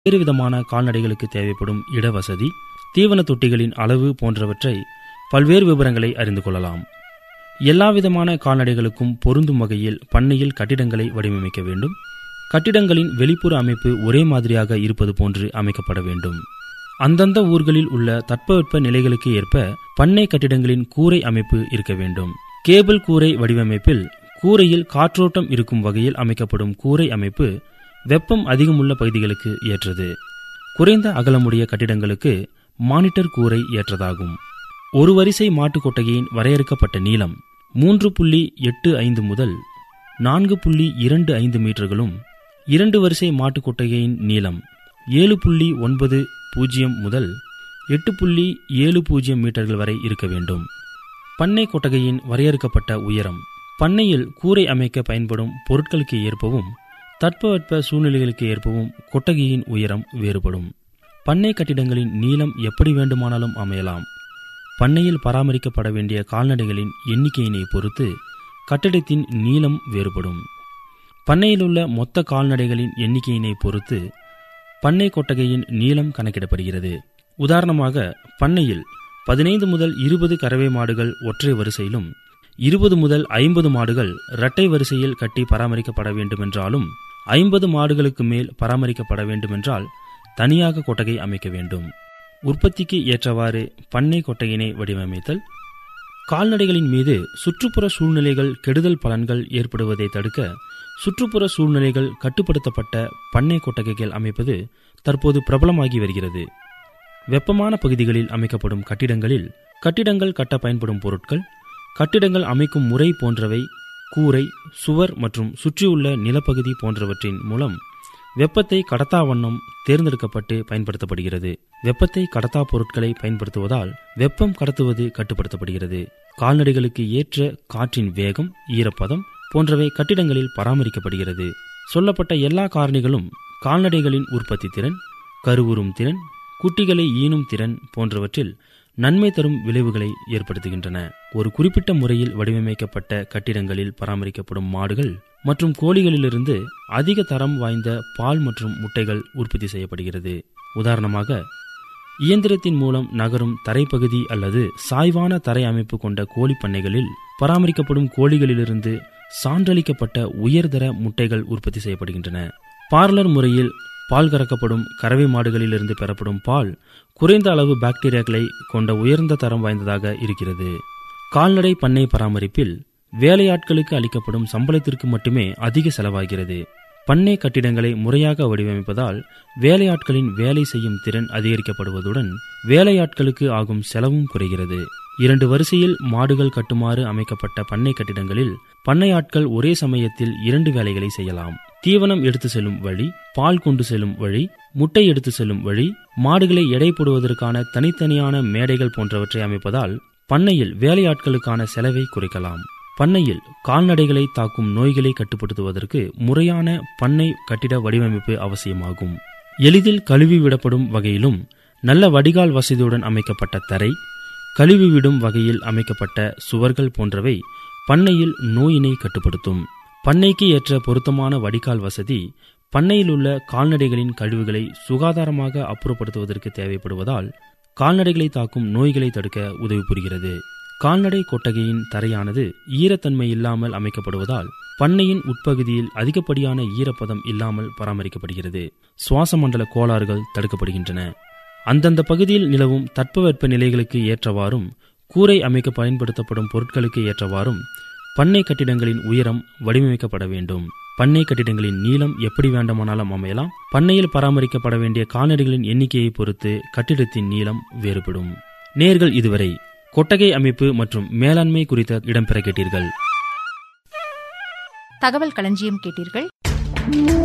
வேறு விதமான கால்நடைகளுக்கு தேவைப்படும் இடவசதி தீவன தொட்டிகளின் அளவு போன்றவற்றை பல்வேறு விவரங்களை அறிந்து கொள்ளலாம் எல்லாவிதமான கால்நடைகளுக்கும் பொருந்தும் வகையில் பண்ணையில் கட்டிடங்களை வடிவமைக்க வேண்டும் கட்டிடங்களின் வெளிப்புற அமைப்பு ஒரே மாதிரியாக இருப்பது போன்று அமைக்கப்பட வேண்டும் அந்தந்த ஊர்களில் உள்ள தட்பவெப்ப நிலைகளுக்கு ஏற்ப பண்ணை கட்டிடங்களின் கூரை அமைப்பு இருக்க வேண்டும் கேபிள் கூரை வடிவமைப்பில் கூரையில் காற்றோட்டம் இருக்கும் வகையில் அமைக்கப்படும் கூரை அமைப்பு வெப்பம் அதிகமுள்ள பகுதிகளுக்கு ஏற்றது குறைந்த அகலமுடைய கட்டிடங்களுக்கு மானிட்டர் கூரை ஏற்றதாகும் ஒரு வரிசை மாட்டுக் கொட்டகையின் வரையறுக்கப்பட்ட நீளம் மூன்று புள்ளி எட்டு ஐந்து முதல் நான்கு புள்ளி இரண்டு ஐந்து மீட்டர்களும் இரண்டு வரிசை மாட்டுக் கொட்டகையின் நீளம் ஏழு புள்ளி ஒன்பது பூஜ்ஜியம் முதல் எட்டு புள்ளி ஏழு பூஜ்ஜியம் மீட்டர்கள் வரை இருக்க வேண்டும் பண்ணை கொட்டகையின் வரையறுக்கப்பட்ட உயரம் பண்ணையில் கூரை அமைக்க பயன்படும் பொருட்களுக்கு ஏற்பவும் தட்பவெட்ப சூழ்நிலைகளுக்கு ஏற்பவும் கொட்டகையின் உயரம் வேறுபடும் பண்ணை கட்டிடங்களின் நீளம் எப்படி வேண்டுமானாலும் அமையலாம் பண்ணையில் பராமரிக்கப்பட வேண்டிய கால்நடைகளின் எண்ணிக்கையினை பொறுத்து கட்டிடத்தின் நீளம் வேறுபடும் பண்ணையில் உள்ள மொத்த கால்நடைகளின் எண்ணிக்கையினை பொறுத்து பண்ணை கொட்டகையின் நீளம் கணக்கிடப்படுகிறது உதாரணமாக பண்ணையில் பதினைந்து முதல் இருபது கறவை மாடுகள் ஒற்றை வரிசையிலும் இருபது முதல் ஐம்பது மாடுகள் இரட்டை வரிசையில் கட்டி பராமரிக்கப்பட வேண்டுமென்றாலும் ஐம்பது மாடுகளுக்கு மேல் பராமரிக்கப்பட வேண்டுமென்றால் தனியாக கொட்டகை அமைக்க வேண்டும் உற்பத்திக்கு ஏற்றவாறு பண்ணை கொட்டகையினை வடிவமைத்தல் கால்நடைகளின் மீது சுற்றுப்புற சூழ்நிலைகள் கெடுதல் பலன்கள் ஏற்படுவதை தடுக்க சுற்றுப்புற சூழ்நிலைகள் கட்டுப்படுத்தப்பட்ட பண்ணை கொட்டகைகள் அமைப்பது தற்போது பிரபலமாகி வருகிறது வெப்பமான பகுதிகளில் அமைக்கப்படும் கட்டிடங்களில் கட்டிடங்கள் கட்ட பயன்படும் பொருட்கள் கட்டிடங்கள் அமைக்கும் முறை போன்றவை கூரை சுவர் மற்றும் சுற்றியுள்ள நிலப்பகுதி போன்றவற்றின் மூலம் வெப்பத்தை கடத்தா வண்ணம் தேர்ந்தெடுக்கப்பட்டு பயன்படுத்தப்படுகிறது வெப்பத்தை கடத்தா பொருட்களை பயன்படுத்துவதால் வெப்பம் கடத்துவது கட்டுப்படுத்தப்படுகிறது கால்நடைகளுக்கு ஏற்ற காற்றின் வேகம் ஈரப்பதம் போன்றவை கட்டிடங்களில் பராமரிக்கப்படுகிறது சொல்லப்பட்ட எல்லா காரணிகளும் கால்நடைகளின் உற்பத்தி திறன் கருவுறும் திறன் குட்டிகளை ஈனும் திறன் போன்றவற்றில் நன்மை தரும் விளைவுகளை ஏற்படுத்துகின்றன ஒரு குறிப்பிட்ட முறையில் வடிவமைக்கப்பட்ட கட்டிடங்களில் பராமரிக்கப்படும் மாடுகள் மற்றும் கோழிகளிலிருந்து அதிக தரம் வாய்ந்த பால் மற்றும் முட்டைகள் உற்பத்தி செய்யப்படுகிறது உதாரணமாக இயந்திரத்தின் மூலம் நகரும் தரைப்பகுதி அல்லது சாய்வான தரை அமைப்பு கொண்ட கோழி பண்ணைகளில் பராமரிக்கப்படும் கோழிகளிலிருந்து சான்றளிக்கப்பட்ட உயர்தர முட்டைகள் உற்பத்தி செய்யப்படுகின்றன பார்லர் முறையில் பால் கறக்கப்படும் கறவை மாடுகளிலிருந்து பெறப்படும் பால் குறைந்த அளவு பாக்டீரியாக்களை கொண்ட உயர்ந்த தரம் வாய்ந்ததாக இருக்கிறது கால்நடை பண்ணை பராமரிப்பில் வேலையாட்களுக்கு அளிக்கப்படும் சம்பளத்திற்கு மட்டுமே அதிக செலவாகிறது பண்ணை கட்டிடங்களை முறையாக வடிவமைப்பதால் வேலையாட்களின் வேலை செய்யும் திறன் அதிகரிக்கப்படுவதுடன் வேலையாட்களுக்கு ஆகும் செலவும் குறைகிறது இரண்டு வரிசையில் மாடுகள் கட்டுமாறு அமைக்கப்பட்ட பண்ணை கட்டிடங்களில் பண்ணையாட்கள் ஒரே சமயத்தில் இரண்டு வேலைகளை செய்யலாம் தீவனம் எடுத்து செல்லும் வழி பால் கொண்டு செல்லும் வழி முட்டை எடுத்து செல்லும் வழி மாடுகளை எடை போடுவதற்கான தனித்தனியான மேடைகள் போன்றவற்றை அமைப்பதால் பண்ணையில் வேலையாட்களுக்கான செலவை குறைக்கலாம் பண்ணையில் கால்நடைகளை தாக்கும் நோய்களை கட்டுப்படுத்துவதற்கு முறையான பண்ணை கட்டிட வடிவமைப்பு அவசியமாகும் எளிதில் கழுவி விடப்படும் வகையிலும் நல்ல வடிகால் வசதியுடன் அமைக்கப்பட்ட தரை கழுவி விடும் வகையில் அமைக்கப்பட்ட சுவர்கள் போன்றவை பண்ணையில் நோயினை கட்டுப்படுத்தும் பண்ணைக்கு ஏற்ற பொருத்தமான வடிகால் வசதி பண்ணையில் உள்ள கால்நடைகளின் கழிவுகளை சுகாதாரமாக அப்புறப்படுத்துவதற்கு தேவைப்படுவதால் கால்நடைகளை தாக்கும் நோய்களை தடுக்க உதவி புரிகிறது கால்நடை கொட்டகையின் தரையானது ஈரத்தன்மை இல்லாமல் அமைக்கப்படுவதால் பண்ணையின் உட்பகுதியில் அதிகப்படியான ஈரப்பதம் இல்லாமல் பராமரிக்கப்படுகிறது சுவாச மண்டல கோளாறுகள் தடுக்கப்படுகின்றன அந்தந்த பகுதியில் நிலவும் தட்பவெப்ப நிலைகளுக்கு ஏற்றவாறும் கூரை அமைக்க பயன்படுத்தப்படும் பொருட்களுக்கு ஏற்றவாறும் பண்ணை கட்டிடங்களின் உயரம் வடிவமைக்கப்பட வேண்டும் பண்ணை கட்டிடங்களின் நீளம் எப்படி வேண்டுமானாலும் அமையலாம் பண்ணையில் பராமரிக்கப்பட வேண்டிய கால்நடைகளின் எண்ணிக்கையை பொறுத்து கட்டிடத்தின் நீளம் வேறுபடும் நேர்கள் இதுவரை கொட்டகை அமைப்பு மற்றும் மேலாண்மை குறித்த இடம்பெற கேட்டீர்கள் தகவல் களஞ்சியம் கேட்டீர்கள்